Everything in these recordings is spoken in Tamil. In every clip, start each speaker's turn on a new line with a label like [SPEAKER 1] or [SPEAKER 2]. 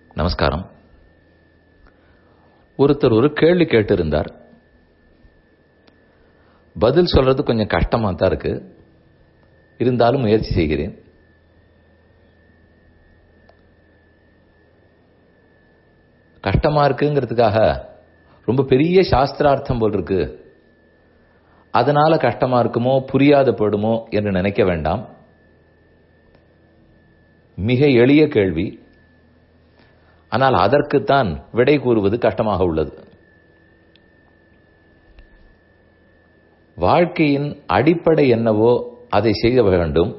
[SPEAKER 1] நமஸ்காரம் ஒருத்தர் ஒரு கேள்வி கேட்டிருந்தார் பதில் சொல்றது கொஞ்சம் கஷ்டமா தான் இருக்கு இருந்தாலும் முயற்சி செய்கிறேன் கஷ்டமா இருக்குங்கிறதுக்காக ரொம்ப பெரிய சாஸ்திரார்த்தம் போல் இருக்கு அதனால கஷ்டமா இருக்குமோ புரியாத போயிடுமோ என்று நினைக்க வேண்டாம் மிக எளிய கேள்வி ஆனால் அதற்குத்தான் விடை கூறுவது கஷ்டமாக உள்ளது வாழ்க்கையின் அடிப்படை என்னவோ அதை செய்ய வேண்டும்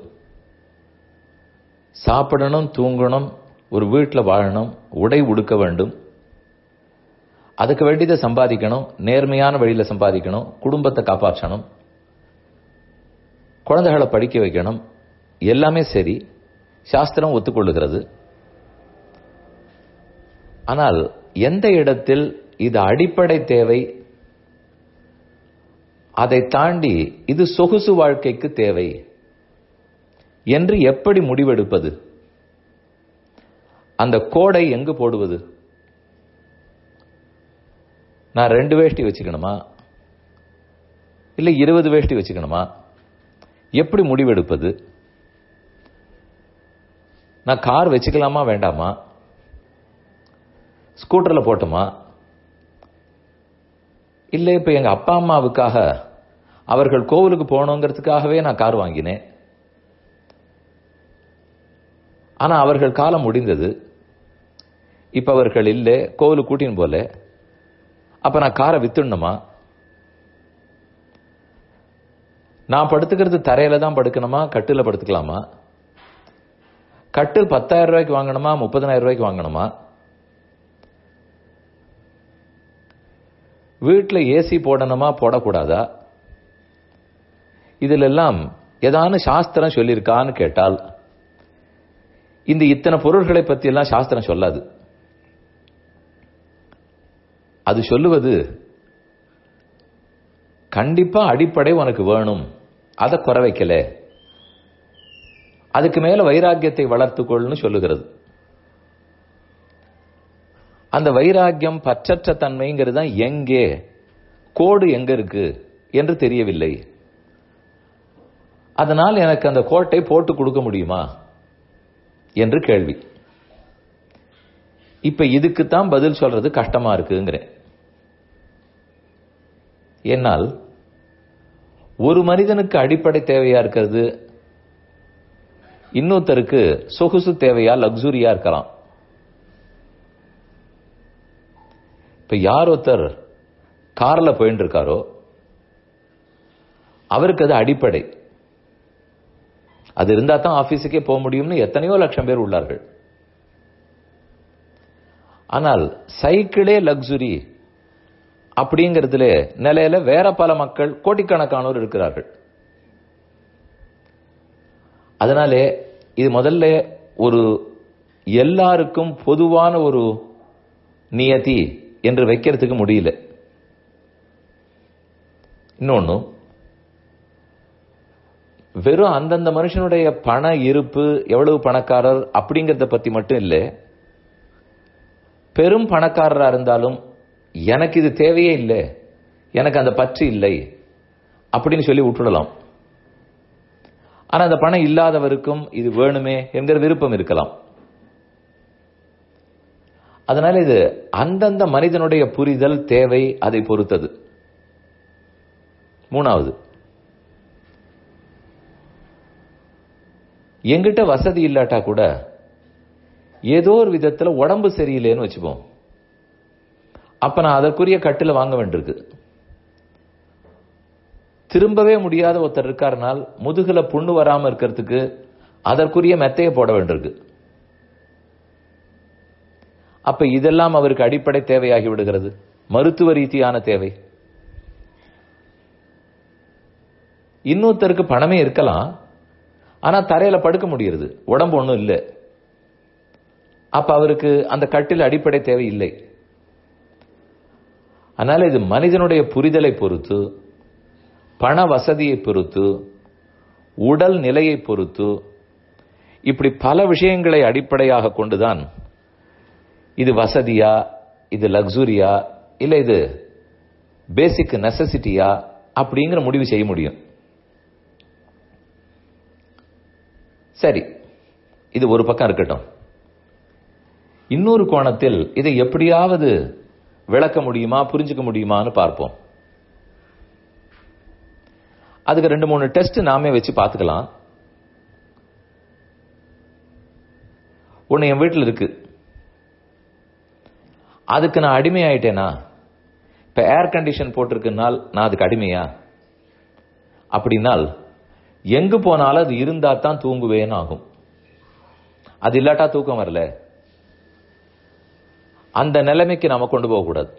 [SPEAKER 1] சாப்பிடணும் தூங்கணும் ஒரு வீட்டில் வாழணும் உடை உடுக்க வேண்டும் அதுக்கு வேண்டியதை சம்பாதிக்கணும் நேர்மையான வழியில் சம்பாதிக்கணும் குடும்பத்தை காப்பாற்றணும் குழந்தைகளை படிக்க வைக்கணும் எல்லாமே சரி சாஸ்திரம் ஒத்துக்கொள்ளுகிறது ஆனால் எந்த இடத்தில் இது அடிப்படை தேவை அதை தாண்டி இது சொகுசு வாழ்க்கைக்கு தேவை என்று எப்படி முடிவெடுப்பது அந்த கோடை எங்கு போடுவது நான் ரெண்டு வேஷ்டி வச்சுக்கணுமா இல்லை இருபது வேஷ்டி வச்சுக்கணுமா எப்படி முடிவெடுப்பது நான் கார் வச்சுக்கலாமா வேண்டாமா ஸ்கூட்டரில் போட்டுமா இல்லை இப்போ எங்கள் அப்பா அம்மாவுக்காக அவர்கள் கோவிலுக்கு போகணுங்கிறதுக்காகவே நான் கார் வாங்கினேன் ஆனால் அவர்கள் காலம் முடிந்தது இப்போ அவர்கள் இல்லை கோவிலுக்கு கூட்டின்னு போல அப்போ நான் காரை வித்துடணுமா நான் படுத்துக்கிறது தரையில தான் படுக்கணுமா கட்டில் படுத்துக்கலாமா கட்டில் பத்தாயிரம் ரூபாய்க்கு வாங்கணுமா முப்பதனாயிரம் ரூபாய்க்கு வாங்கணுமா வீட்டில் ஏசி போடணுமா போடக்கூடாதா இதில் எல்லாம் ஏதானு சாஸ்திரம் சொல்லியிருக்கான்னு கேட்டால் இந்த இத்தனை பொருள்களை பற்றி எல்லாம் சாஸ்திரம் சொல்லாது அது சொல்லுவது கண்டிப்பா அடிப்படை உனக்கு வேணும் அதை குறை வைக்கல அதுக்கு மேல வைராக்கியத்தை வளர்த்துக்கொள்னு சொல்லுகிறது அந்த வைராக்கியம் பற்றற்ற தன்மைங்கிறது தான் எங்கே கோடு எங்க இருக்கு என்று தெரியவில்லை அதனால் எனக்கு அந்த கோட்டை போட்டு கொடுக்க முடியுமா என்று கேள்வி இப்ப இதுக்கு தான் பதில் சொல்றது கஷ்டமா இருக்குங்கிறேன் என்னால் ஒரு மனிதனுக்கு அடிப்படை தேவையா இருக்கிறது இன்னொருத்தருக்கு சொகுசு தேவையா லக்ஸுரியா இருக்கலாம் இப்ப யார் ஒருத்தர் கார்ல போயிட்டு இருக்காரோ அவருக்கு அது அடிப்படை அது இருந்தா தான் ஆபீஸுக்கே போக முடியும்னு எத்தனையோ லட்சம் பேர் உள்ளார்கள் ஆனால் சைக்கிளே லக்ஸுரி அப்படிங்கிறதுல நிலையில வேற பல மக்கள் கோடிக்கணக்கானோர் இருக்கிறார்கள் அதனாலே இது முதல்ல ஒரு எல்லாருக்கும் பொதுவான ஒரு நியதி என்று வைக்கிறதுக்கு முடியல இன்னொன்னு வெறும் அந்தந்த மனுஷனுடைய பண இருப்பு எவ்வளவு பணக்காரர் அப்படிங்கறத பத்தி மட்டும் இல்லை பெரும் பணக்காரரா இருந்தாலும் எனக்கு இது தேவையே இல்லை எனக்கு அந்த பற்று இல்லை அப்படின்னு சொல்லி விட்டுடலாம் ஆனா அந்த பணம் இல்லாதவருக்கும் இது வேணுமே என்கிற விருப்பம் இருக்கலாம் அதனால இது அந்தந்த மனிதனுடைய புரிதல் தேவை அதை பொறுத்தது மூணாவது எங்கிட்ட வசதி இல்லாட்டா கூட ஏதோ ஒரு விதத்துல உடம்பு சரியில்லைன்னு வச்சுப்போம் அப்ப நான் அதற்குரிய கட்டில வாங்க வேண்டியிருக்கு திரும்பவே முடியாத ஒருத்தர் இருக்காருனால் முதுகுல புண்ணு வராம இருக்கிறதுக்கு அதற்குரிய மெத்தையை போட வேண்டியிருக்கு அப்ப இதெல்லாம் அவருக்கு அடிப்படை தேவையாகி விடுகிறது மருத்துவ ரீதியான தேவை இன்னொருத்தருக்கு பணமே இருக்கலாம் ஆனா தரையில படுக்க முடிகிறது உடம்பு ஒன்றும் இல்லை அப்ப அவருக்கு அந்த கட்டில் அடிப்படை தேவை இல்லை அதனால இது மனிதனுடைய புரிதலை பொறுத்து பண வசதியை பொறுத்து உடல் நிலையை பொறுத்து இப்படி பல விஷயங்களை அடிப்படையாக கொண்டுதான் இது வசதியா இது லக்ஸுரியா இல்ல இது பேசிக் நெசசிட்டியா அப்படிங்கிற முடிவு செய்ய முடியும் சரி இது ஒரு பக்கம் இருக்கட்டும் இன்னொரு கோணத்தில் இதை எப்படியாவது விளக்க முடியுமா புரிஞ்சுக்க முடியுமான்னு பார்ப்போம் அதுக்கு ரெண்டு மூணு டெஸ்ட் நாமே வச்சு பார்த்துக்கலாம் ஒன்று என் வீட்டில் இருக்கு அதுக்கு நான் அடிமை ஆயிட்டேனா இப்ப ஏர் கண்டிஷன் போட்டிருக்குனால் நான் அதுக்கு அடிமையா அப்படின்னால் எங்கு போனாலும் அது இருந்தா தான் தூங்குவேன்னு ஆகும் அது இல்லாட்டா தூக்கம் வரல அந்த நிலைமைக்கு நாம கொண்டு போகக்கூடாது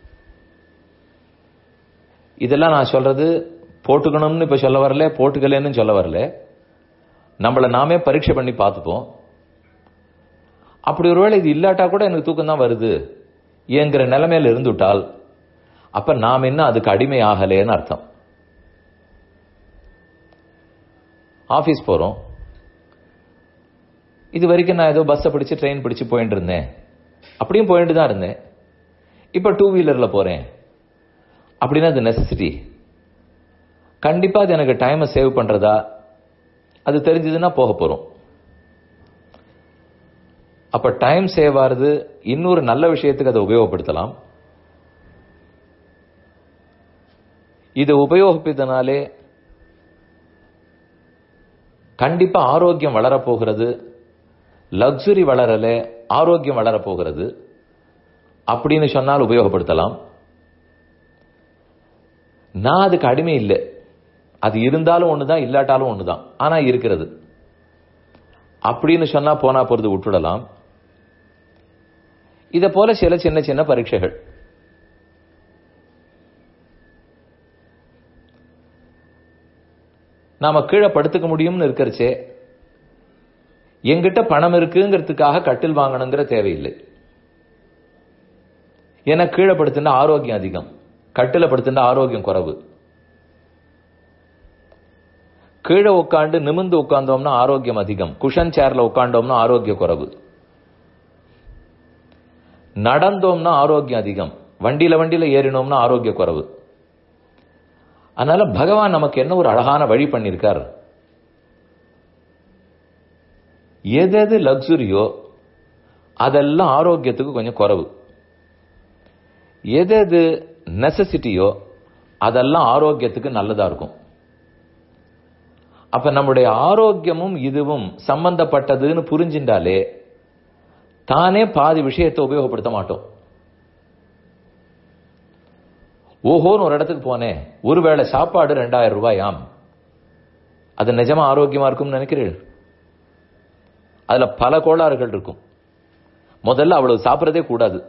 [SPEAKER 1] இதெல்லாம் நான் சொல்றது போட்டுக்கணும்னு இப்ப சொல்ல வரல போட்டுக்கலன்னு சொல்ல வரல நம்மளை நாமே பரீட்சை பண்ணி பார்த்துப்போம் அப்படி ஒருவேளை இது இல்லாட்டா கூட எனக்கு தூக்கம் தான் வருது என்கிற நிலைமையில இருந்துட்டால் அப்ப நாம் என்ன அதுக்கு அடிமை ஆகலேன்னு அர்த்தம் ஆபீஸ் போறோம் இது வரைக்கும் நான் ஏதோ பஸ்ஸை பிடிச்சு ட்ரெயின் பிடிச்சு போயிட்டு இருந்தேன் அப்படியும் போயிட்டு தான் இருந்தேன் இப்ப டூ வீலர்ல போறேன் அப்படின்னா அது நெசசிட்டி கண்டிப்பா அது எனக்கு டைமை சேவ் பண்றதா அது தெரிஞ்சதுன்னா போக போறோம் அப்ப டைம் சேவ் ஆறுது இன்னொரு நல்ல விஷயத்துக்கு அதை உபயோகப்படுத்தலாம் இதை உபயோகிப்பதனாலே கண்டிப்பா ஆரோக்கியம் வளரப்போகிறது லக்ஸுரி வளரல ஆரோக்கியம் வளரப்போகிறது அப்படின்னு சொன்னால் உபயோகப்படுத்தலாம் நான் அதுக்கு அடிமை இல்லை அது இருந்தாலும் ஒண்ணுதான் இல்லாட்டாலும் ஒண்ணுதான் ஆனா இருக்கிறது அப்படின்னு சொன்னா போனா போறது விட்டுடலாம் இத போல சில சின்ன சின்ன பரீட்சைகள் நாம கீழே படுத்துக்க முடியும்னு இருக்கிறச்சே எங்கிட்ட பணம் இருக்குங்கிறதுக்காக கட்டில் வாங்கணுங்கிற தேவையில்லை ஏன்னா கீழே படுத்துட்டா ஆரோக்கியம் அதிகம் கட்டில படுத்துட்டா ஆரோக்கியம் குறைவு கீழே உட்காந்து நிமிந்து உட்கார்ந்தோம்னா ஆரோக்கியம் அதிகம் குஷன் சேர்ல உட்கார்ந்தோம்னா ஆரோக்கிய குறைவு நடந்தோம்னா ஆரோக்கியம் அதிகம் வண்டியில வண்டியில ஏறினோம்னா ஆரோக்கிய குறைவு அதனால பகவான் நமக்கு என்ன ஒரு அழகான வழி பண்ணிருக்கார் எது எது லக்ஸுரியோ அதெல்லாம் ஆரோக்கியத்துக்கு கொஞ்சம் குறைவு எது எது நெசசிட்டியோ அதெல்லாம் ஆரோக்கியத்துக்கு நல்லதா இருக்கும் அப்ப நம்முடைய ஆரோக்கியமும் இதுவும் சம்பந்தப்பட்டதுன்னு புரிஞ்சின்றாலே தானே பாதி விஷயத்தை உபயோகப்படுத்த மாட்டோம் ஓஹோன்னு ஒரு இடத்துக்கு போனேன் ஒருவேளை சாப்பாடு ரெண்டாயிரம் ரூபாயாம் அது நிஜமா ஆரோக்கியமா இருக்கும்னு நினைக்கிறீர்கள் அதுல பல கோளாறுகள் இருக்கும் முதல்ல அவ்வளவு சாப்பிடறதே கூடாது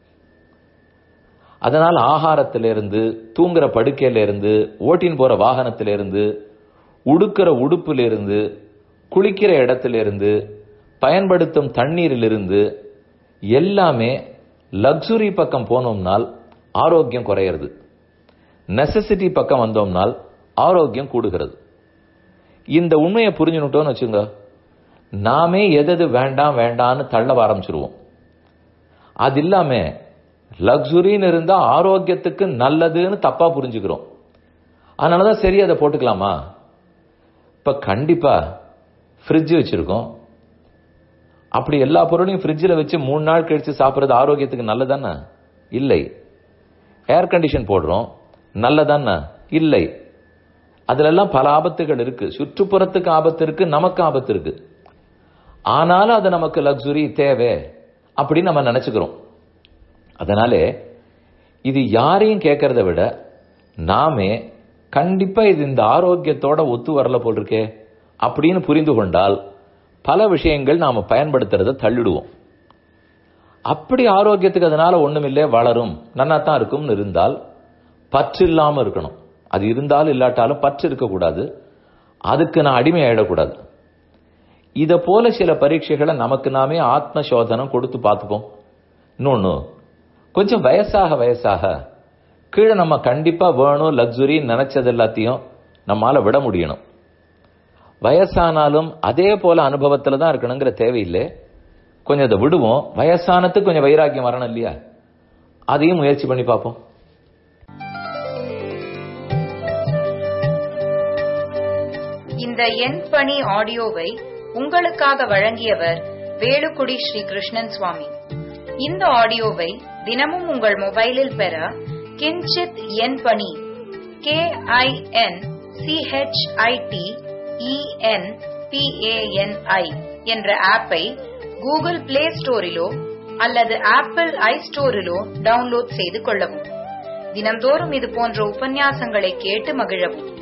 [SPEAKER 1] அதனால் ஆகாரத்திலிருந்து தூங்குற படுக்கையிலிருந்து ஓட்டின் போற வாகனத்திலிருந்து உடுக்கிற உடுப்பிலிருந்து குளிக்கிற இடத்திலிருந்து பயன்படுத்தும் தண்ணீரிலிருந்து எல்லாமே லக்ஸுரி பக்கம் போனோம்னால் ஆரோக்கியம் குறையிறது நெசசிட்டி பக்கம் வந்தோம்னால் ஆரோக்கியம் கூடுகிறது இந்த உண்மையை புரிஞ்சுனுட்டோம்னு வச்சுங்க நாமே எதது வேண்டாம் வேண்டான்னு தள்ள ஆரம்பிச்சிருவோம் அது இல்லாம லக்ஸுரின்னு இருந்தா ஆரோக்கியத்துக்கு நல்லதுன்னு தப்பா புரிஞ்சுக்கிறோம் அதனாலதான் சரி அதை போட்டுக்கலாமா இப்ப கண்டிப்பா ஃப்ரிட்ஜ் வச்சிருக்கோம் அப்படி எல்லா பொருளையும் ஃப்ரிட்ஜில் வச்சு மூணு நாள் கழிச்சு சாப்பிட்றது ஆரோக்கியத்துக்கு நல்லதானே இல்லை ஏர் கண்டிஷன் போடுறோம் நல்லதானே இல்லை அதுல எல்லாம் பல ஆபத்துகள் இருக்கு சுற்றுப்புறத்துக்கு ஆபத்து இருக்கு நமக்கு ஆபத்து இருக்கு ஆனாலும் அது நமக்கு லக்ஸுரி தேவை அப்படின்னு நம்ம நினைச்சுக்கிறோம் அதனாலே இது யாரையும் கேட்கறத விட நாமே கண்டிப்பா இது இந்த ஆரோக்கியத்தோட ஒத்து வரல போல் இருக்கே அப்படின்னு புரிந்து கொண்டால் பல விஷயங்கள் நாம பயன்படுத்துறத தள்ளிடுவோம் அப்படி ஆரோக்கியத்துக்கு அதனால ஒண்ணுமில்லை வளரும் நன்னா தான் இருக்கும்னு இருந்தால் பற்று இல்லாம இருக்கணும் அது இருந்தாலும் இல்லாட்டாலும் பற்று இருக்கக்கூடாது அதுக்கு நான் அடிமை ஆயிடக்கூடாது இத போல சில பரீட்சைகளை நமக்கு நாமே ஆத்ம சோதனம் கொடுத்து பார்த்துப்போம் இன்னொன்னு கொஞ்சம் வயசாக வயசாக கீழே நம்ம கண்டிப்பா வேணும் லக்ஸுரி நினைச்சது எல்லாத்தையும் நம்மால விட முடியணும் வயசானாலும் அதே போல அனுபவத்துல தான் இருக்கணுங்கிற தேவையில்லை கொஞ்சம் அதை விடுவோம் வயசானத்துக்கு கொஞ்சம் வைராக்கியம் வரணும் இல்லையா அதையும் முயற்சி பண்ணி பார்ப்போம்
[SPEAKER 2] இந்த எண் பணி ஆடியோவை உங்களுக்காக வழங்கியவர் வேலுக்குடி ஸ்ரீ கிருஷ்ணன் சுவாமி இந்த ஆடியோவை தினமும் உங்கள் மொபைலில் பெற கிஞ்சித் எண் பணி கே ஐ என் சிஹெச்ஐடி இஎன் பிஏஎன்ஐ என்ற ஆப்பை கூகுள் பிளே ஸ்டோரிலோ அல்லது ஆப்பிள் ஐ ஸ்டோரிலோ டவுன்லோட் செய்து கொள்ளவும் தினம்தோறும் இது போன்ற உபன்யாசங்களை கேட்டு மகிழவும்